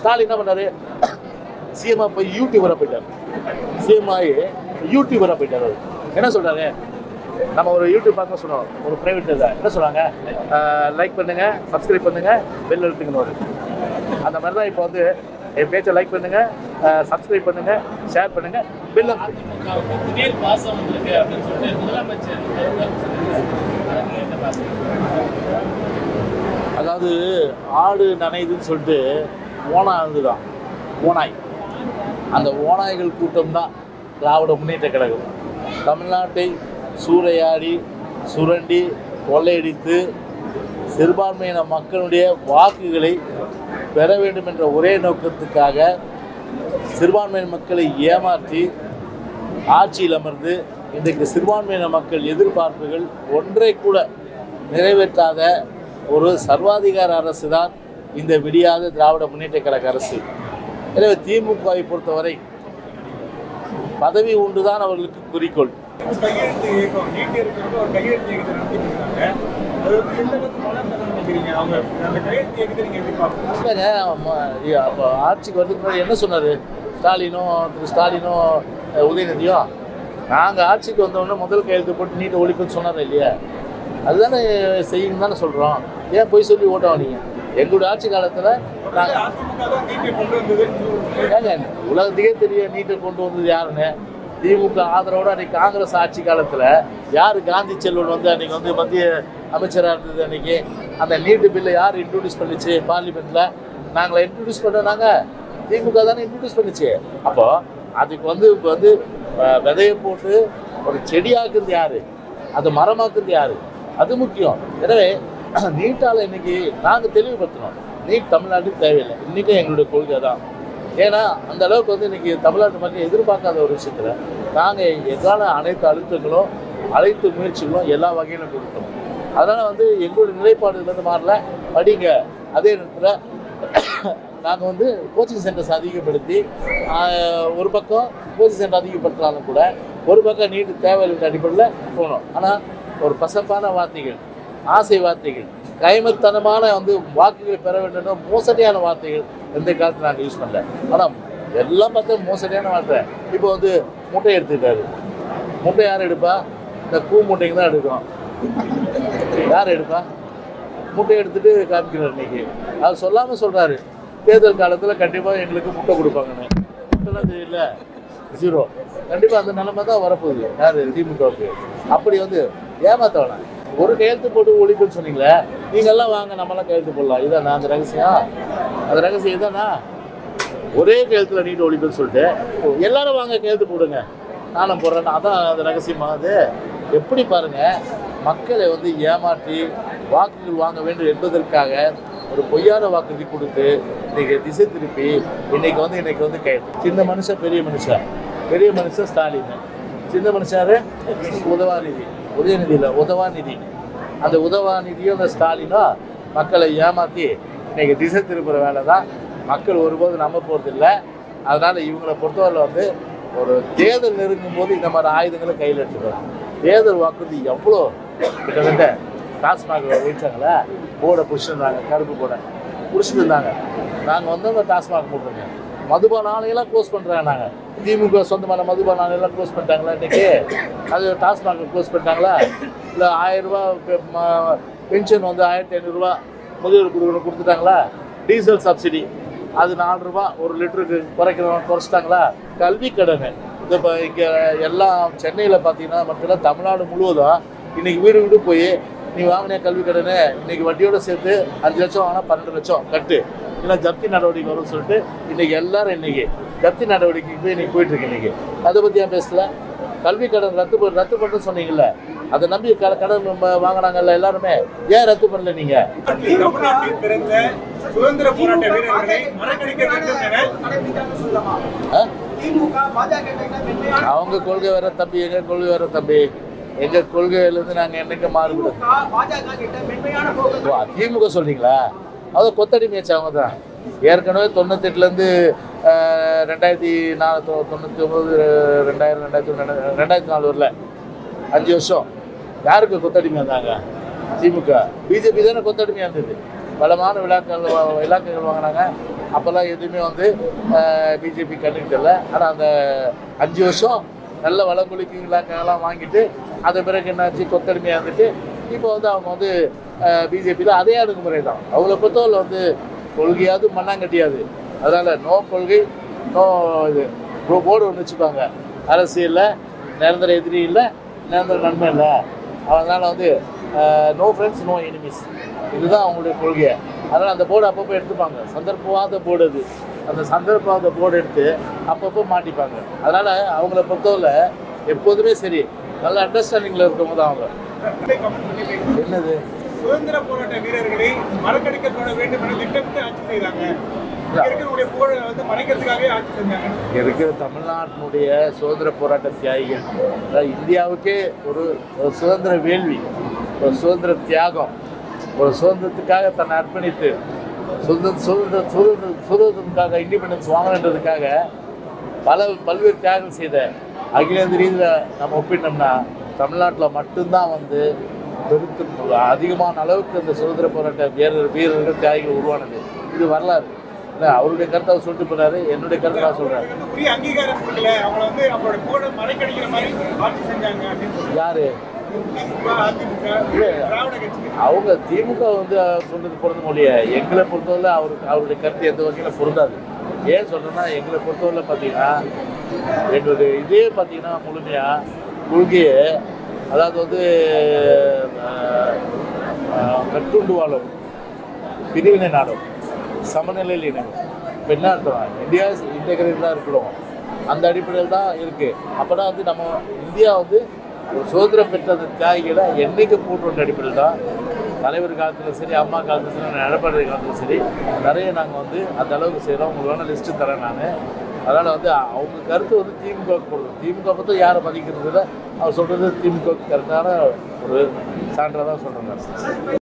ஸ்டாலின் என்ன பண்ணாரு சிஎம்ஆ போய் யூடியூபராக போயிட்டார் சிஎம் ஆகி யூடியூபராக போயிட்டார் அவர் என்ன சொல்றாரு நம்ம ஒரு யூடியூப் பார்க்க சொன்னோம் ஒரு பிரைவேட் இதை என்ன சொல்றாங்க லைக் பண்ணுங்க சப்ஸ்கிரைப் பண்ணுங்க பெல் அழுத்துங்கன்னு வரும் அந்த மாதிரி தான் இப்போ வந்து என் பேச்சை லைக் பண்ணுங்க சப்ஸ்கிரைப் பண்ணுங்க ஷேர் பண்ணுங்க பெல் அதிமுகவுக்கு திடீர் பாசம் வந்திருக்கு அப்படின்னு சொல்லிட்டு முதலமைச்சர் கருத்து சொல்லியிருக்காரு. அதை நீங்க என்ன பாக்குறீங்க? அதாவது ஆடு நனையுதுன்னு சொல்லிட்டு ஓனா இருந்துதான் ஓனாய் அந்த ஓநாய்கள் கூட்டம் தான் திராவிட முன்னேற்ற கழகம் தமிழ்நாட்டை சூறையாடி சுரண்டி கொள்ளையடித்து சிறுபான்மையின மக்களுடைய வாக்குகளை பெற வேண்டும் என்ற ஒரே நோக்கத்துக்காக சிறுபான்மையின மக்களை ஏமாற்றி ஆட்சியில் அமர்ந்து இன்றைக்கு சிறுபான்மையின மக்கள் எதிர்பார்ப்புகள் ஒன்றை கூட நிறைவேற்றாத ஒரு சர்வாதிகார அரசு தான் இந்த விடியாத திராவிட முன்னேற்ற கழக அரசு எனவே திமுகவை பொறுத்தவரை பதவி ஒன்றுதான் அவர்களுக்கு குறிக்கோள் கையெழுத்து இயக்கம் நீட்டி இருக்கிறது ஒரு கையெழுத்து இயக்கத்தை நடத்திட்டு இருக்காங்க அது வந்து எந்த அளவுக்கு பலம் தரும் நினைக்கிறீங்க அவங்க அந்த கையெழுத்து இயக்கத்தை நீங்க எப்படி பார்க்கணும் இல்லைங்க ம- ஐயா, அப்போ ஆட்சிக்கு வரதுக்கு முன்னாடி என்ன சொன்னார் ஸ்டாலினும் திரு ஸ்டாலினும் அஹ், உதயநிதியும் நாங்கள் ஆட்சிக்கு வந்தோடனே முதல் கையெழுத்து போட்டு நீட்டை ஒழிப்புன்னு சொன்னார் இல்லையா அதுதானே செய்யுங்க தானே சொல்கிறோம் ஏன் போய் சொல்லி ஓட்டோம் நீங்கள் எங்களுடைய ஆட்சி காலத்தில் நாங்கள் அதிமுக தான் நீட்டை கொண்டு வந்ததுன்னு ஏங்க உலகத்துக்கே தெரிய நீட்டை கொண்டு வந்தது யாருன்னு திமுக ஆதரவோட அன்னைக்கு காங்கிரஸ் ஆட்சி காலத்தில் யார் காந்தி செல்வன் வந்து அன்னைக்கு வந்து மத்திய அமைச்சராக இருந்தது அன்னைக்கு அந்த நீட்டு பில்லை யார் இன்ட்ரடியூஸ் பண்ணுச்சு பார்லிமெண்ட்டில் நாங்களை இன்ட்ரடியூஸ் பண்ணனாங்க திமுக தானே இன்ட்ரடியூஸ் பண்ணுச்சு அப்போ அதுக்கு வந்து இப்போ வந்து அஹ், விதையை போட்டு ஒரு செடியாக்குறது யாரு அது மரமாக்குறது யாரு அது முக்கியம் எனவே நீட்டால் இன்னைக்கு நாங்கள் தெளிவுபடுத்தணும் நீட் தமிழ்நாட்டுக்கு தேவையில்லை இன்றைக்கும் எங்களுடைய கொள்கை தான் ஏன்னா அந்த அளவுக்கு வந்து இன்னைக்கு தமிழ்நாட்டு மக்கள் எதிர்பார்க்காத ஒரு விஷயத்துல நாங்கள் எங்கால அனைத்து அழுத்தங்களும் அனைத்து முயற்சிகளும் எல்லா வகையிலும் கொடுத்தோம் அதனால வந்து எங்களுடைய நிலைப்பாடுலேருந்து மாறல படிங்க அதே நேரத்தில் நாங்கள் வந்து கோச்சிங் சென்டர்ஸ் அதிகப்படுத்தி ஆஹ், ஒரு பக்கம் கோச்சிங் சென்டர் அதிகப்படுத்தினாலும் கூட ஒரு பக்கம் நீட்டு தேவையில்லை அடிப்படையில் போனோம் ஆனால் ஒரு பசப்பான வார்த்தைகள் ஆசை வார்த்தைகள் கைமத்தனமான வந்து வாக்குகளை பெற வேண்டும்னா மோசடியான வார்த்தைகள் எந்த காலத்தில் நாங்கள் யூஸ் பண்ணல ஆனால் எல்லாம் பார்த்தா மோசடியான வார்த்தை இப்போ வந்து முட்டை எடுத்துக்கிட்டாரு முட்டை யார் எடுப்பா இந்த பூ முட்டைங்க தான் எடுக்கும் யார் எடுப்பா முட்டை எடுத்துட்டு காமிக்கிறார் இன்னைக்கு அது சொல்லாமல் சொல்கிறாரு தேர்தல் காலத்தில் கண்டிப்பாக எங்களுக்கு முட்டை கொடுப்பாங்கன்னு முட்டைலாம் தெரியல ஜீரோ கண்டிப்பாக அந்த நிலைமை தான் வரப்போகுது யார் திமுகவுக்கு அப்படி வந்து ஏமாத்த வேணாம் ஒரு கையெழுத்து போட்டு ஒழிப்புன்னு சொன்னீங்களே நீங்கள்லாம் வாங்க நம்மளாம் கையெழுத்து போடலாம் இதானா அந்த ரகசியம் அந்த ரகசியம் இதானா ஒரே கையெழுத்தில் நீட்டு ஒழிப்புன்னு சொல்லிட்டு எல்லாரும் வாங்க கையெழுத்து போடுங்க நானும் போடுறேன் அதான் அந்த ரகசியமா அது எப்படி பாருங்க மக்களை வந்து ஏமாற்றி வாக்குகள் வாங்க வேண்டும் என்பதற்காக ஒரு பொய்யான வாக்குறுதி கொடுத்து இன்னைக்கு திசை திருப்பி இன்னைக்கு வந்து இன்னைக்கு வந்து கையெழுத்து சின்ன மனுஷன் பெரிய மனுஷன் பெரிய மனுஷன் ஸ்டாலின் சின்ன மனுஷாரு உதவாநிதி உதயநிதி இல்லை உதவாநிதி அந்த உதவாநிதியும் அந்த ஸ்டாலினும் மக்களை ஏமாற்றி இன்னைக்கு திசை திருப்புற வேலை தான் மக்கள் ஒருபோது நம்ப போகிறதில்ல அதனால் இவங்களை பொறுத்தவரையில் வந்து ஒரு தேர்தல் நெருங்கும் போது இந்த மாதிரி ஆயுதங்களை கையில் எடுத்துக்கலாம் தேர்தல் வாக்குறுதி எவ்வளோ கிட்டத்தட்ட டாஸ்மாக் வைச்சாங்களே போர்டை பிடிச்சிருந்தாங்க கருப்பு போர்டை பிடிச்சிட்டு இருந்தாங்க நாங்கள் வந்து அந்த டாஸ்மாக் போட்டுருங்க மதுபான ஆலையெல்லாம் க்ளோஸ் பண்ணுறாங்க நாங்கள் திமுக சொந்தமான மதுபான ஆலையெல்லாம் க்ளோஸ் பண்ணிட்டாங்களா இன்னைக்கு அது டாஸ்மாக் க்ளோஸ் பண்ணிட்டாங்களா இல்லை ஆயிரம் ரூபா பென்ஷன் வந்து ஆயிரத்தி ஐநூறுரூவா முதியோர் கொடுக்கணும் கொடுத்துட்டாங்களா டீசல் சப்சிடி அது நாலு ரூபா ஒரு லிட்டருக்கு குறைக்கிறவங்க குறைச்சிட்டாங்களா கல்வி கடன் இந்த இப்போ இங்கே எல்லாம் சென்னையில் பார்த்தீங்கன்னா மட்டும் இல்லை தமிழ்நாடு முழுவதும் இன்னைக்கு வீடு வீடு போய் நீ வாங்கின கல்வி கடனை இன்னைக்கு வட்டியோட சேர்த்து அஞ்சு லட்சம் வாங்கினா பன்னெண்டு லட்சம் கட்டு இல்லை ஜப்தி நடவடிக்கை வரும்னு சொல்லிட்டு இன்னைக்கு எல்லாரும் இன்னைக்கு ஜப்தி நடவடிக்கைக்கு போய் இன்னைக்கு போயிட்டு இருக்கு இன்னைக்கு அதை பற்றி ஏன் பேசல கல்வி கடன் ரத்து பண்- ரத்து பண்ணுன்னு சொன்னீங்கல்ல அதை நம்பி க- கடன் நம்ம வாங்கினாங்கல்ல எல்லாருமே ஏன் ரத்து பண்ணல நீங்க தமிழ்நாட்டில் பிறந்த சுதந்திர போராட்ட வீரர்களை மறக்கடிக்க வேண்டும் என ஆ? அவங்க கொள்கை வேற தம்பி எங்க கொள்கை வேற தம்பி எங்க கொள்கையிலிருந்து நாங்க என்னைக்கு மாறுபடும் ஓ, திமுக சொல்றீங்களா அது கொத்தடிமையாச்சு அவங்க தான் ஏற்கனவே தொண்ணூத்தெட்டுலேருந்து ரெண்டாயிரத்தி நாலு தொ- தொண்ணூற்றி ஒம்பது ரெண்டாயிரம் ரெண்டாயிரத்தி ரெண்டு- ரெண்டாயிரத்தி நாலு வரல அஞ்சு வருஷம் யாருக்கு கொத்தடிமையாக இருந்தாங்க திமுக பிஜேபி தானே கொத்தடிமையாக இருந்தது பலமான விழாக்கள் வா- இலாக்குகள் வாங்கினாங்க அப்போல்லாம் எதுவுமே வந்து பிஜேபி கண்டுக்கிட்டல ஆனால் அந்த அஞ்சு வருஷம் நல்ல வளங்குலிக்கெல்லாம் வாங்கிட்டு அது பிறகு என்னாச்சு கொத்தடிமையாக இருந்துட்டு இப்போ வந்து அவங்க வந்து பிஜேபியில் அதே அணுகுமுறை தான் அவங்கள பொறுத்தவரை வந்து கொள்கையாவது மண்ணாங்கட்டியாது அதனால் நோ கொள்கை நோ இது போர்டு ஒன்று வச்சுப்பாங்க அரசியலில் நிரந்தர எதிரி இல்லை நிரந்தர நன்மை இல்லை அதனால் வந்து நோ ஃப்ரெண்ட்ஸ் நோ எனிமீஸ் இதுதான் அவங்களுடைய கொள்கை அதனால் அந்த போர்டு அப்பப்போ எடுத்துப்பாங்க சந்தர்ப்பவாத போர்டு அது அந்த சந்தர்ப்பவாத போர்டு எடுத்து அப்பப்போ மாட்டிப்பாங்க அதனால் அவங்கள பொறுத்தவரை எப்போதுமே சரி நல்ல அண்டர்ஸ்டாண்டிங்கில் இருக்கவங்க தான் அவங்க அப்படியே comment பண்ணி பேசுங்க. என்னது சுதந்திர போராட்ட வீரர்களை மறக்கடிக்கப்பட வேண்டும் என திட்டமிட்டு ஆட்சி செய்தாங்க இங்க இருக்கக்கூடிய புகழை வந்து மறைக்கிறதுக்காகவே ஆட்சி செஞ்சாங்க இங்க இருக்கிற தமிழ்நாட்டினுடைய சுதந்திர போராட்ட தியாகிகள் அதாவது இந்தியாவுக்கே ஒரு ஒரு சுதந்திர வேள்வி ஒரு சுதந்திர தியாகம் ஒரு சுதந்திரத்துக்காக தன்னை அர்ப்பணித்து சுதந்திர சுதந்திர சுதந்திர சுதந்திரத்துக்காக இண்டிபெண்டன்ஸ் வாங்கணுன்றதுக்காக பல பல்வேறு தியாகம் செய்த அகில இந்திய ரீதியில் நம்ம ஒப்பிட்டோம்னா தமிழ்நாட்டில் மட்டும்தான் வந்து பெருத்து அதிகமான அளவுக்கு இந்த சுதந்திர போராட்ட வீரர் வீரர்கள் தியாகிகள் உருவானது இது வரலாறு இல்லை அவருடைய கருத்தை அவர் சொல்லிட்டு போறாரு என்னுடைய கருத்தை நான் சொல்கிறேன் வந்து உரிய அங்கீகாரம் கொடுக்கல அவங்கள வந்து அவங்களோட புகழை மறைக்கடிக்கிற மாதிரி ஆட்சி செஞ்சாங்க அப்படின்னு சொல்றாங்க. யாரு திமுக, அதிமுக திராவிட கட்சி அவங்க திமுக வந்து அவர் சொன்னது பொருந்தும் மொழிய எங்களை பொறுத்தவரை அவருக்கு அவருடைய கருத்து எந்த வகையில் பொருந்தாது ஏன் சொல்றேன்னா எங்களை பொறுத்தவரை பார்த்தீங்கன்னா எங்களுடைய இதே பார்த்தீங்கன்னா முழுமையாக கொள்கையை அதாவது வந்து அஹ், அஹ், கட்டுண்டு வாழும் பிரிவினை நாடும் சமநிலையில் இணையும் இப்போ என்ன அர்த்தம் இந்தியா இன்டெகிரேட்டடாக இருக்கிறோம் அந்த அடிப்படையில் தான் இருக்குது அப்போ தான் வந்து நம்ம இந்தியா வந்து ஒரு சுதந்திரம் பெற்ற அந்த தியாகிகளை என்னைக்கு போட்டுன்ற அடிப்படையில் தான் தலைவர் காலத்தில் சரி அம்மா காலத்தில் சரி எடப்பாடி காலத்தில் சரி நிறைய நாங்கள் வந்து அந்த அளவுக்கு செய்கிறோம் உங்களுக்கு வேணால் லிஸ்ட்டு தரேன் நான் அதனால் வந்து அவங்க கருத்து வந்து திமுக கொடுக்கும் திமுக பற்றி யாரை மதிக்கிறது இல்லை அவர் சொல்கிறது திமுக கருத்தான ஒரு சான்றாக தான் சொல்கிறேன்